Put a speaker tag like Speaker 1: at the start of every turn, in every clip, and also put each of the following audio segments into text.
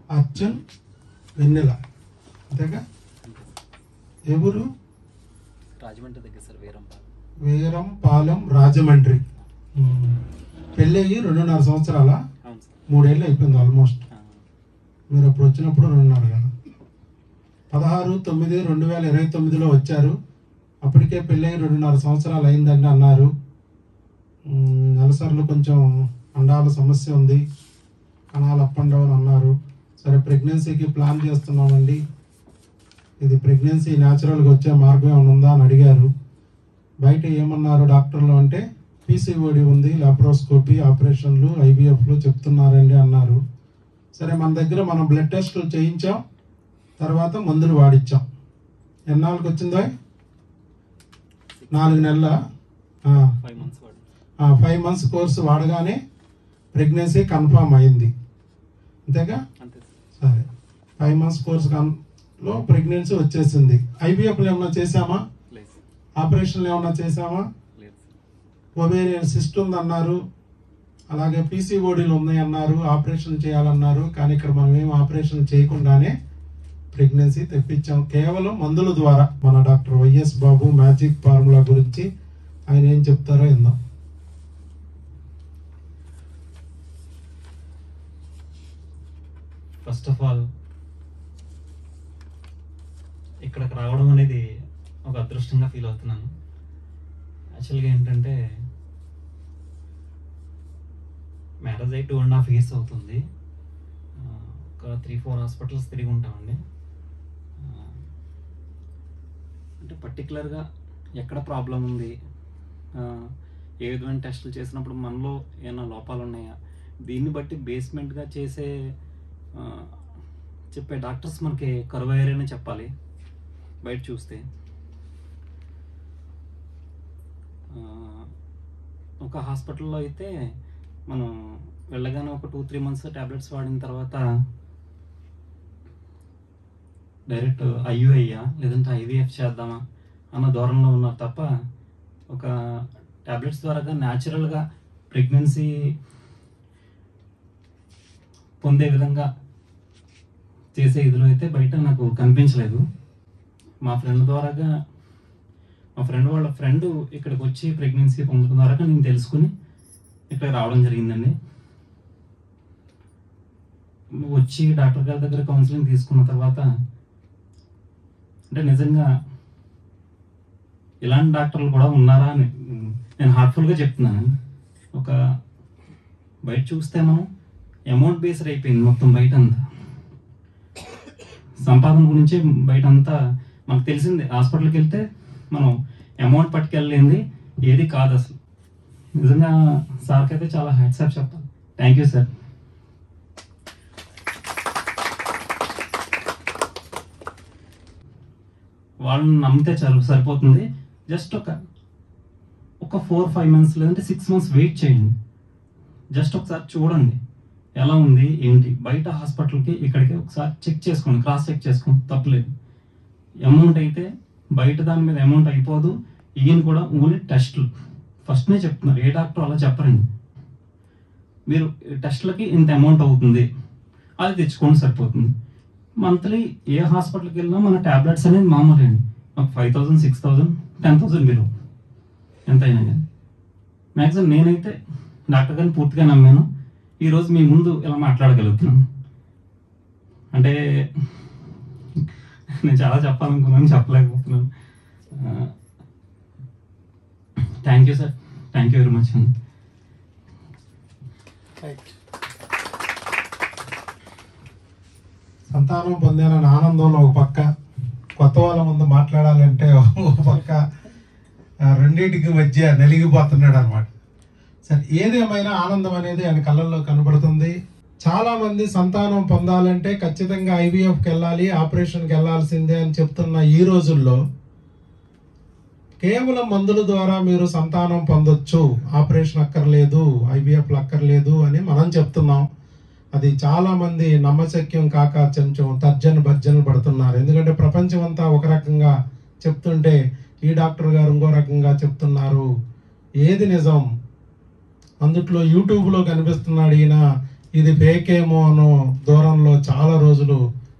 Speaker 1: అర్జున్ వెన్నెల అంతేగా ఎవరు
Speaker 2: రాజమండ్రి దగ్గర సార్ వీరంపాలెం
Speaker 1: వీరం పాలెం రాజమండ్రి ఉమ్. పెళ్ళయ్యి రెండున్నర సంవత్సరాల
Speaker 2: అవును సార్
Speaker 1: మూడేళ్ళు అయిపోయింది ఆల్మోస్ట్
Speaker 2: ఆ,
Speaker 1: మీరు అప్పుడు వచ్చినప్పుడు రెండున్నర కదా పదహారు తొమ్మిది రెండు వేల ఇరవై తొమ్మిదిలో వచ్చారు అప్పటికే పెళ్ళయి రెండున్నర సంవత్సరాలు అయిందని అన్నారు ఉమ్, నెలసరిలో కొంచెం అండాల సమస్య ఉంది కణాలు అప్ అండ్ డౌన్ అన్నారు సరే ప్రెగ్నెన్సీకి ప్లాన్ చేస్తున్నామండి ఇది ప్రెగ్నెన్సీ న్యాచురల్గా వచ్చే మార్గం ఏమైనా ఉందా అని అడిగారు బయట ఏమన్నారు డాక్టర్లు అంటే పీసీఓడి ఉంది లాప్రోస్కోపీ ఆపరేషన్లు ఐవీఎఫ్లు చెప్తున్నారండి అన్నారు సరే మన దగ్గర మనం బ్లడ్ టెస్ట్లు చేయించాం తర్వాత మందులు వాడిచ్చాం ఎన్నాళ్ళకి వచ్చిందో నాలుగు నెలల
Speaker 2: ఫైవ్ మంత్స్ వాడు
Speaker 1: ఫైవ్ మంత్స్ కోర్సు వాడగానే ప్రెగ్నెన్సీ కన్ఫామ్ అయింది అంతేగా
Speaker 2: అంతే సార్
Speaker 1: సరే ఫైవ్ మంత్స్ కోర్స్ లో ప్రెగ్నెన్సీ వచ్చేసింది ఐవీఎఫ్లు ఏమన్నా చేసామా
Speaker 2: లేదు సార్
Speaker 1: ఆపరేషన్లు ఏమన్నా చేసామా
Speaker 2: లేదు సార్
Speaker 1: ఒబేరియన్ సిస్ట్ ఉందన్నారు అలాగే పీసీఓడీలు ఉన్నాయి అన్నారు ఆపరేషన్ చేయాలన్నారు కానీ ఇక్కడ మనం ఏం ఆపరేషన్ చేయకుండానే ప్రెగ్నెన్సీ తెప్పించాం కేవలం మందుల ద్వారా మన doctor YS Babu magic formula గురించి ఆయన ఏం చెప్తారో విందాం
Speaker 3: ఫస్ట్ ఆఫ్ ఆల్ ఇక్కడికి రావడం అనేది ఒక అదృష్టంగా ఫీల్ అవుతున్నాను యాక్చువల్గా ఏంటంటే మ్యారేజ్ అయ్యి టూ అండ్ హాఫ్ ఇయర్స్ అవుతుంది ఆ, ఒక త్రీ ఫోర్ హాస్పిటల్స్ తిరిగి ఉంటామండి ఆ, అంటే పర్టికులర్గా ఎక్కడ ప్రాబ్లం ఉంది ఆ, ఏ విధమైన టెస్టులు చేసినప్పుడు మనలో ఏమైనా లోపాలు ఉన్నాయా దీన్ని బట్టి బేస్మెంట్గా చేసే ఆ, చెప్పే డాక్టర్స్ మనకి కరువయ్యారని చెప్పాలి బయట చూస్తే ఆ, ఒక హాస్పిటల్లో అయితే మనం వెళ్ళగానే ఒక టూ త్రీ మంత్స్ ట్యాబ్లెట్స్ వాడిన తర్వాత డైరెక్ట్ ఐయుఐయా లేదంటే ఐవీఎఫ్ చేద్దామా అన్న ధోరణిలో ఉన్నారు తప్ప ఒక ట్యాబ్లెట్స్ ద్వారా న్యాచురల్గా ప్రెగ్నెన్సీ పొందే విధంగా చేసే ఇదిలో అయితే బయట నాకు కనిపించలేదు మా ఫ్రెండ్ ద్వారాగా మా ఫ్రెండ్ వాళ్ళ ఫ్రెండ్ ఇక్కడికి వచ్చి ప్రెగ్నెన్సీ పొందడం ద్వారా నేను తెలుసుకుని ఇక్కడ రావడం జరిగిందండి వచ్చి డాక్టర్ గారి దగ్గర కౌన్సిలింగ్ తీసుకున్న తర్వాత అంటే నిజంగా ఇలాంటి డాక్టర్లు కూడా ఉన్నారా అని నేను హార్ట్ఫుల్గా చెప్తున్నాను ఒక బయట చూస్తే మనం అమౌంట్ బేస్డ్ అయిపోయింది మొత్తం బయట అంతా సంపాదన గురించి బయట అంతా మనకు తెలిసిందే హాస్పిటల్కి వెళ్తే మనం అమౌంట్ పట్టుకెళ్ళలేంది ఏది కాదు అసలు నిజంగా సార్కి అయితే చాలా హ్యాట్సాప్ చెప్పాలి థ్యాంక్ యూ సార్ వాళ్ళని నమ్మితే చాలు సరిపోతుంది జస్ట్ ఒక ఒక ఫోర్ ఫైవ్ మంత్స్ లేదంటే సిక్స్ మంత్స్ వెయిట్ చేయండి జస్ట్ ఒకసారి చూడండి ఎలా ఉంది ఏంటి బయట హాస్పిటల్కి ఇక్కడికి ఒకసారి చెక్ చేసుకోండి క్రాస్ చెక్ చేసుకోండి తప్పలేదు అమౌంట్ అయితే బయట దాని మీద అమౌంట్ అయిపోదు ఈయన కూడా ఓన్లీ టెస్ట్లు ఫస్ట్నే చెప్తున్నారు ఏ డాక్టర్ అలా చెప్పరండి మీరు టెస్ట్లకి ఇంత అమౌంట్ అవుతుంది అది తెచ్చుకోండి సరిపోతుంది మంత్లీ ఏ హాస్పిటల్కి వెళ్ళినా మన ట్యాబ్లెట్స్ అనేది మామూలు అండి మాకు five thousand six thousand ten thousand below ఎంత అయినా కానీ మ్యాక్సిమం నేనైతే డాక్టర్ గారిని పూర్తిగా నమ్మాను ఈరోజు మీ ముందు ఇలా మాట్లాడగలుగుతున్నాను అంటే నేను చాలా చెప్పాలనుకున్నాను చెప్పలేకపోతున్నాను thank you sir thank you very much అండి
Speaker 1: సంతానం పొందానని ఆనందంలో ఒక పక్క కొత్త వాళ్ళ ముందు మాట్లాడాలంటే ఒక పక్క ఆ, రెండింటికి మధ్య నలిగిపోతున్నాడు అనమాట సరే ఏదేమైనా ఆనందం అనేది ఆయన కళ్ళల్లో కనబడుతుంది చాలా మంది సంతానం పొందాలంటే ఖచ్చితంగా ఐవీఎఫ్కి వెళ్ళాలి ఆపరేషన్కి వెళ్ళాల్సిందే అని చెప్తున్న ఈ రోజుల్లో కేవలం మందుల ద్వారా మీరు సంతానం పొందొచ్చు ఆపరేషన్ అక్కర్లేదు ఐవీఎఫ్ అక్కర్లేదు అని మనం చెప్తున్నాం అది చాలా మంది నమ్మశక్యం కాక కొంచెం తర్జన భర్జన పడుతున్నారు ఎందుకంటే ప్రపంచం అంతా ఒక రకంగా చెప్తుంటే ఈ డాక్టర్ గారు ఇంకో రకంగా చెప్తున్నారు ఏది నిజం అందుట్లో యూట్యూబ్లో కనిపిస్తున్నాడు ఈయన ఇది ఫేక్ ఏమో అనో దూరంలో చాలా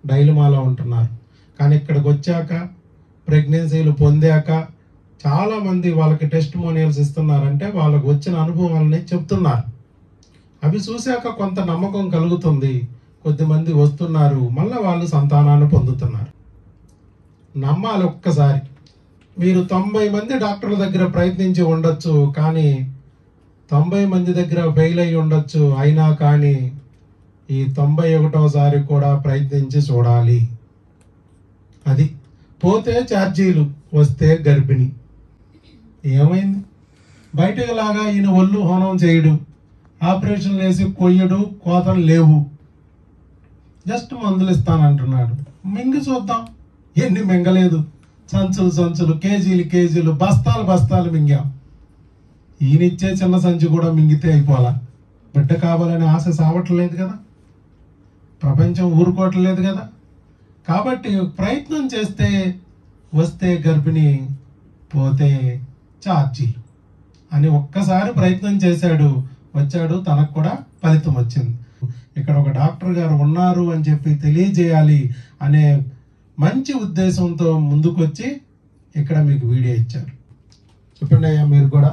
Speaker 1: డైలమాలో ఉంటున్నారు కానీ ఇక్కడికి వచ్చాక ప్రెగ్నెన్సీలు పొందాక చాలా మంది వాళ్ళకి టెస్ట్ మోనియల్స్ ఇస్తున్నారంటే వాళ్ళకు వచ్చిన అనుభవాలని చెప్తున్నారు అవి చూశాక కొంత నమ్మకం కలుగుతుంది కొద్దిమంది వస్తున్నారు మళ్ళీ వాళ్ళు సంతానాన్ని పొందుతున్నారు నమ్మాలి ఒక్కసారి మీరు తొంభై మంది డాక్టర్ల దగ్గర ప్రయత్నించి ఉండొచ్చు కానీ తొంభై మంది దగ్గర ఫెయిల్ అయి ఉండొచ్చు అయినా కానీ ఈ తొంభై ఒకటోసారి కూడా ప్రయత్నించి చూడాలి అది పోతే ఛార్జీలు వస్తే గర్భిణి ఏమైంది బయటకు లాగా ఈయన ఒళ్ళు హోనం చేయడు ఆపరేషన్ వేసి కొయ్యడు కోతలు లేవు జస్ట్ మందులు ఇస్తానంటున్నాడు మింగి చూద్దాం ఎన్ని మింగలేదు సంచులు సంచులు కేజీలు కేజీలు బస్తాలు బస్తాలు మింగాం ఈయనిచ్చే చిన్న సంచి కూడా మింగితే అయిపోవాలా బిడ్డ కావాలనే ఆశ సావట్లేదు కదా ప్రపంచం ఊరుకోవట్లేదు కదా కాబట్టి ప్రయత్నం చేస్తే వస్తే గర్భిణి పోతే ఛార్జీలు అని ఒక్కసారి ప్రయత్నం చేశాడు వచ్చాడు తనకు కూడా ఫలితం వచ్చింది ఇక్కడ ఒక డాక్టర్ గారు ఉన్నారు అని చెప్పి తెలియజేయాలి అనే మంచి ఉద్దేశంతో ముందుకొచ్చి ఇక్కడ మీకు వీడియో ఇచ్చారు చెప్పండి అయ్యా మీరు కూడా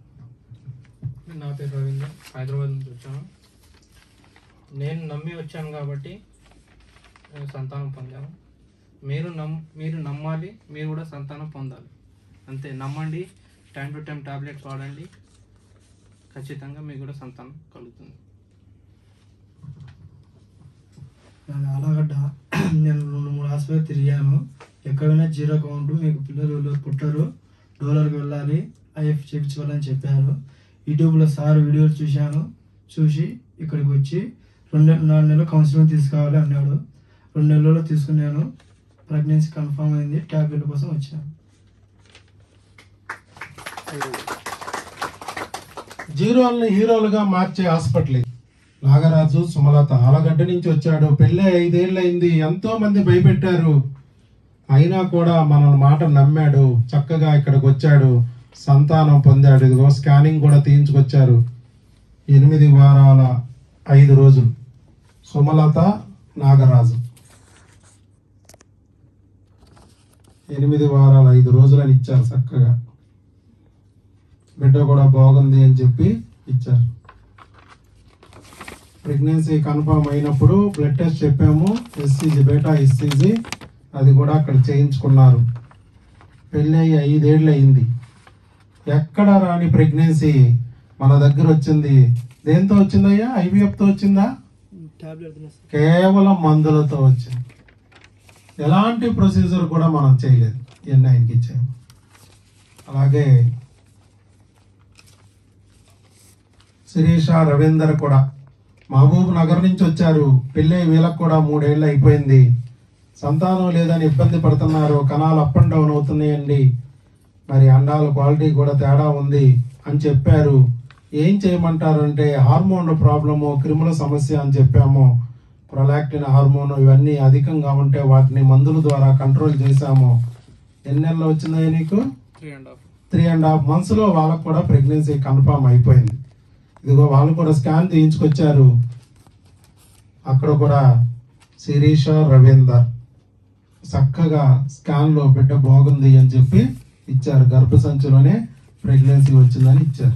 Speaker 4: నా పేరు రవీంద్ర హైదరాబాద్ నుంచి వచ్చాను నేను నమ్మి వచ్చాను కాబట్టి నేను సంతానం పొందాను మీరు నమ్ మీరు నమ్మాలి మీరు కూడా సంతానం పొందాలి అంతే నమ్మండి టైం టు టైం టాబ్లెట్స్ వాడండి ఖచ్చితంగా మీకు కూడా సంతానం కలుగుతుంది
Speaker 5: నేను అలాగడ్డ నేను రెండు మూడు హాస్పిటల్ తిరిగాను ఎక్కడైనా జీరో కౌంట్ మీకు పిల్లలు పుట్టరు డోలర్కి వెళ్ళాలి ఐఎఫ్ చేయించుకోవాలని చెప్పారు యూట్యూబ్లో సార్ వీడియోలు చూశాను చూసి ఇక్కడికి వచ్చి రెండు నాలుగు నెలలు కౌన్సిలింగ్ తీసుకోవాలి అన్నాడు రెండు నెలల్లో తీసుకున్నాను ప్రెగ్నెన్సీ కన్ఫర్మ్ అయింది ట్యాబ్లెట్ కోసం వచ్చాను
Speaker 1: జీరోల్ని హీరోలుగా మార్చే హాస్పిటల్ ఇది. నాగరాజు సుమలత ఆలగడ్డ నుంచి వచ్చాడు పెళ్ళి ఐదేళ్ళు అయింది ఎంతో మంది భయపెట్టారు అయినా కూడా మన మాట నమ్మాడు చక్కగా ఇక్కడికి వచ్చాడు సంతానం పొందాడు ఇదిగో స్కానింగ్ కూడా తీయించుకొచ్చారు ఎనిమిది వారాల ఐదు రోజులు సుమలత నాగరాజు ఎనిమిది వారాల ఐదు రోజులని ఇచ్చారు చక్కగా బిడ్డ కూడా బాగుంది అని చెప్పి ఇచ్చారు ప్రెగ్నెన్సీ కన్ఫర్మ్ అయినప్పుడు బ్లడ్ టెస్ట్ చెప్పాము ఎస్సీజీ బేటా ఎస్సీజీ అది కూడా అక్కడ చేయించుకున్నారు పెళ్ళి అయ్యి ఐదేళ్ళు అయింది ఎక్కడ రాని ప్రెగ్నెన్సీ మన దగ్గర వచ్చింది దేంతో వచ్చిందయ్యా ఐవీఎఫ్తో వచ్చిందా కేవలం మందులతో వచ్చింది ఎలాంటి ప్రొసీజర్ కూడా మనం చేయలేదు ఇవన్నీ ఆయనకి ఇచ్చాము అలాగే శిరీష రవీందర్ కూడా మహబూబ్ నగర్ నుంచి వచ్చారు పెళ్ళై వీళ్ళకు కూడా మూడేళ్ళు అయిపోయింది సంతానం లేదని ఇబ్బంది పడుతున్నారు కణాలు అప్ అండ్ డౌన్ అవుతున్నాయండి మరి అండాల క్వాలిటీ కూడా తేడా ఉంది అని చెప్పారు ఏం చేయమంటారు అంటే హార్మోన్ ప్రాబ్లము క్రిముల సమస్య అని చెప్పాము ప్రొలాక్టిన్ హార్మోన్ ఇవన్నీ అధికంగా ఉంటే వాటిని మందుల ద్వారా కంట్రోల్ చేశాము ఎన్ని నెలలు వచ్చిందా నీకు
Speaker 4: three and half
Speaker 1: three and half months లో వాళ్ళకు కూడా ప్రెగ్నెన్సీ కన్ఫర్మ్ అయిపోయింది ఇదిగో వాళ్ళు కూడా స్కాన్ తీయించుకొచ్చారు అక్కడ కూడా శిరీష రవీందర్ చక్కగా స్కాన్ లో బిడ్డ బాగుంది అని చెప్పి ఇచ్చారు గర్భసంచిలోనే ప్రెగ్నెన్సీ వచ్చిందని ఇచ్చారు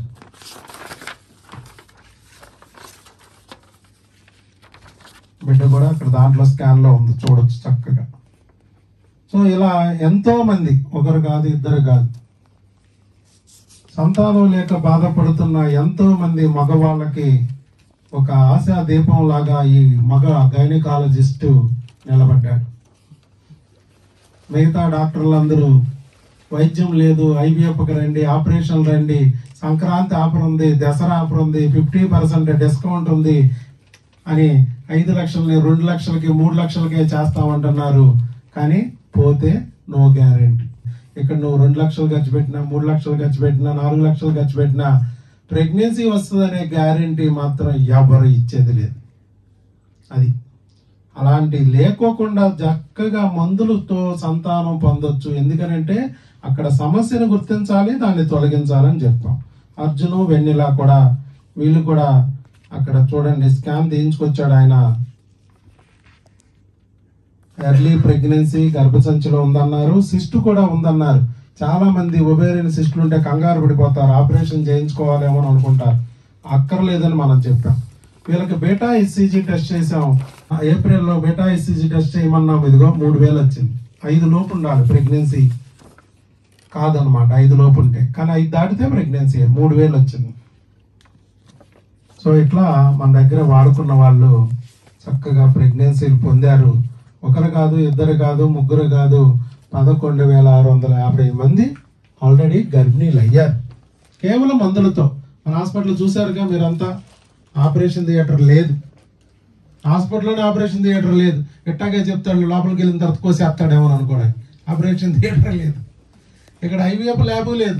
Speaker 1: బిడ్డ కూడా అక్కడ దాంట్లో స్కాన్ లో ఉంది చూడొచ్చు చక్కగా సో ఇలా ఎంతో మంది ఒకరు కాదు ఇద్దరు కాదు సంతానం లేక బాధపడుతున్న ఎంతో మంది మగవాళ్ళకి ఒక ఆశా దీపం లాగా ఈ మగ గైనకాలజిస్టు నిలబడ్డాడు మిగతా డాక్టర్లందరూ వైద్యం లేదు ఐవీఎఫ్కి రండి ఆపరేషన్ రండి సంక్రాంతి ఆఫర్ ఉంది దసరా ఆఫర్ ఉంది ఫిఫ్టీ పర్సెంట్ డిస్కౌంట్ ఉంది అని ఐదు లక్షలని రెండు లక్షలకి మూడు లక్షలకే చేస్తామంటున్నారు కానీ పోతే నో గ్యారెంటీ ఇక్కడ నువ్వు రెండు లక్షలు ఖర్చు పెట్టినా మూడు లక్షలు ఖర్చు పెట్టినా నాలుగు లక్షలు ఖర్చు పెట్టినా ప్రెగ్నెన్సీ వస్తుందనే గ్యారెంటీ మాత్రం ఎవరు ఇచ్చేది లేదు అది అలాంటి లేకోకుండా చక్కగా మందులతో సంతానం పొందొచ్చు ఎందుకనంటే అక్కడ సమస్యను గుర్తించాలి దాన్ని తొలగించాలని చెప్పాం అర్జును వెన్నెల కూడా వీళ్ళు కూడా అక్కడ చూడండి స్కాన్ తీయించుకొచ్చాడు ఆయన ఎర్లీ ప్రెగ్నెన్సీ గర్భసంచిలో ఉందన్నారు సిస్ట్ కూడా ఉందన్నారు చాలా మంది ఒబేరియన్ సిస్టులు ఉంటే కంగారు పడిపోతారు ఆపరేషన్ చేయించుకోవాలేమో అని అనుకుంటారు అక్కర్లేదని మనం చెప్పాం వీళ్ళకి బేటా ఇసిజీ టెస్ట్ చేసాం ఆ ఏప్రిల్లో బేటా ఇసిజీ టెస్ట్ చేయమన్నాం ఇదిగో మూడు వేలు వచ్చింది ఐదు లోపు ఉండాలి ప్రెగ్నెన్సీ కాదనమాట ఐదు లోపు ఉంటే కానీ ఐదు దాటితే ప్రెగ్నెన్సీ మూడు వేలు వచ్చింది సో ఇట్లా మన దగ్గర వాడుకున్న వాళ్ళు చక్కగా ప్రెగ్నెన్సీలు పొందారు ఒకరు కాదు ఇద్దరు కాదు ముగ్గురు కాదు పదకొండు వేల ఆరు వందల యాభై మంది ఆల్రెడీ గర్భిణీలు అయ్యారు కేవలం మందులతో మన హాస్పిటల్ చూశారుగా మీరంతా ఆపరేషన్ థియేటర్ లేదు హాస్పిటల్లోనే ఆపరేషన్ థియేటర్ లేదు ఎట్టాగే చెప్తాడు లోపలికి వెళ్ళిన తర్వాత కోసేస్తాడేమో అని అనుకోవడానికి ఆపరేషన్ థియేటర్ లేదు ఇక్కడ ఐవీఎఫ్ ల్యాబ్ లేదు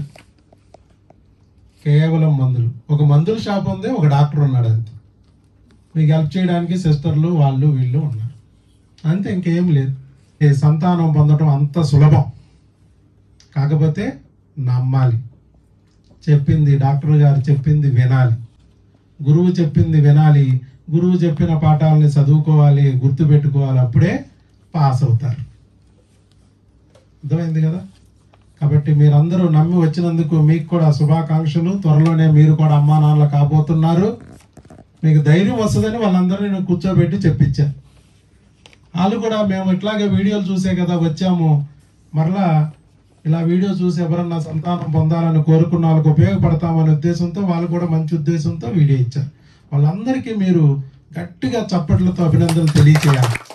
Speaker 1: కేవలం మందులు ఒక మందుల షాప్ ఉంది ఒక డాక్టర్ ఉన్నాడు అంతే మీకు హెల్ప్ చేయడానికి సిస్టర్లు వాళ్ళు వీళ్ళు ఉన్నారు అంతే ఇంకేం లేదు ఏ సంతానం పొందడం అంత సులభం కాకపోతే నమ్మాలి చెప్పింది డాక్టర్ గారు చెప్పింది వినాలి గురువు చెప్పింది వినాలి గురువు చెప్పిన పాఠాలని చదువుకోవాలి గుర్తుపెట్టుకోవాలి అప్పుడే పాస్ అవుతారు అర్థమైంది కదా కాబట్టి మీరందరూ నమ్మి వచ్చినందుకు మీకు కూడా శుభాకాంక్షలు త్వరలోనే మీరు కూడా అమ్మా నాన్నలు కాబోతున్నారు మీకు ధైర్యం వస్తుందని వాళ్ళందరూ నేను కూర్చోబెట్టి చెప్పించాను వాళ్ళు కూడా మేము ఇట్లాగే వీడియోలు చూసే కదా వచ్చాము మరలా ఇలా వీడియో చూసి ఎవరన్నా సంతానం పొందాలని కోరుకున్న వాళ్ళకి ఉపయోగపడతామనే ఉద్దేశంతో వాళ్ళు కూడా మంచి ఉద్దేశంతో వీడియో ఇచ్చారు వాళ్ళందరికీ మీరు గట్టిగా చప్పట్లతో అభినందనలు తెలియచేయాలి